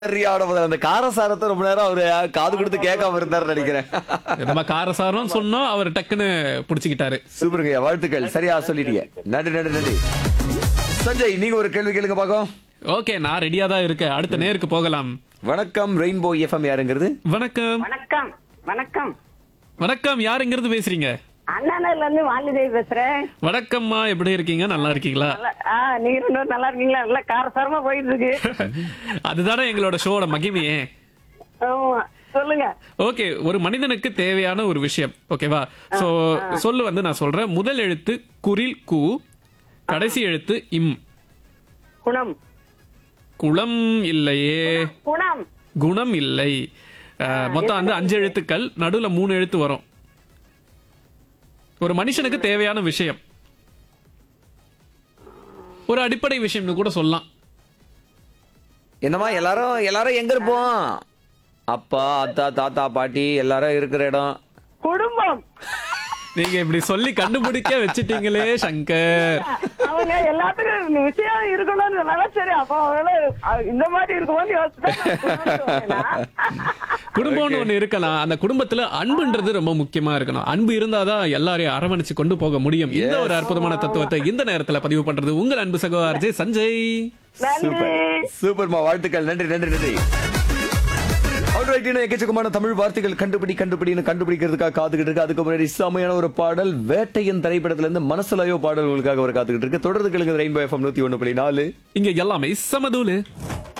சரியான பதில். அந்த காரசாரத்தை ரொம்ப நேரம் அவரு காது கொடுத்து கேட்காம இருந்தாரு நினைக்கிறேன் நம்ம காரசாரம் சொன்னோம் அவர் டக்குன்னு புடிச்சுக்கிட்டாரு சூப்பருங்க வாழ்த்துக்கள் சரியா சொல்லிட்டீங்க நன்றி நன்றி நன்றி சஞ்சய் நீங்க ஒரு கேள்வி கேளுங்க பாக்கோம் ஓகே நான் ரெடியா தான் இருக்கேன் அடுத்த நேருக்கு போகலாம் வணக்கம் ரெயின்போ எஃப்எம் யாருங்கிறது வணக்கம் வணக்கம் வணக்கம் வணக்கம் யாருங்கிறது பேசுறீங்க அண்ணாநகர்ல இருந்து வாலிதேவி பேசுறேன் வணக்கம்மா எப்படி இருக்கீங்க நல்லா இருக்கீங்களா நல்லா- ஆ, நீங்க ரெண்டு பேரும் நல்லா இருக்கீங்களா நல்லா காரசாரமா போயிட்டு இருக்கு அதுதானே எங்களோட ஷோட மகிமையே ஆமா. சொல்லுங்க ஓகே ஒரு மனிதனுக்கு தேவையான ஒரு விஷயம் ஓகேவா சோ சொல்லு வந்து நான் சொல்றேன் முதல் எழுத்து குரில் கு கடைசி எழுத்து இம் குணம் குளம் இல்லையே குணம் குணம் இல்லை அஹ், மொத்தம் வந்து அஞ்சு எழுத்துக்கள் நடுவுல மூணு எழுத்து வரும் ஒரு மனுஷனுக்கு தேவையான விஷயம் ஒரு அடிப்படை விஷயம்னு கூட சொல்லலாம் என்னம்மா எல்லாரும் எல்லாரும் எங்க இருப்போம் அப்பா அத்தா தாத்தா பாட்டி எல்லாரும் இருக்கிற இடம் குடும்பம் நீங்க இப்படி சொல்லி கண்டுபிடிக்க வச்சிட்டீங்களே சங்கர் அவங்க எல்லாத்துக்கும் இந்த விஷயம் இருக்கணும்னு சொன்னாங்க சரி அப்ப அவங்கள அஹ், இந்த மாதிரி இருக்குமோன்னு யோசிச்சுதான் குடும்பம்னு ஒண்ணு இருக்கலாம் அந்த குடும்பத்துல அன்புன்றது ரொம்ப முக்கியமா இருக்கணும் அன்பு இருந்தாதான் எல்லாரையும் அரவணைச்சு கொண்டு போக முடியும் இந்த ஒரு அற்புதமான தத்துவத்தை இந்த நேரத்துல பதிவு பண்றது உங்கள் அன்பு சகோதரர் சஞ்சய் நன்றி சூப்பர்மா வாழ்த்துக்கள் நன்றி நன்றி நன்றி Alright, இன்னும் எக்கச்சக்கமான தமிழ் வார்த்தைகள் கண்டுபிடி கண்டுபிடின்னு கண்டுபிடிக்கிறதுக்காக காத்துக்கிட்டு இருக்கு அதுக்கு முன்னாடி செமையான ஒரு பாடல் வேட்டையன் திரைப்படத்துல இருந்து மனசுலயோ பாடல் உங்களுக்காக ஒரு காத்துக்கிட்டு இருக்கு தொடர்ந்து கேளுங்க ரெயின்போ எஃப்எம் நூத்தி ஒண்ணு புள்ளி நாலு இங்க எல்லாமே சமதூலு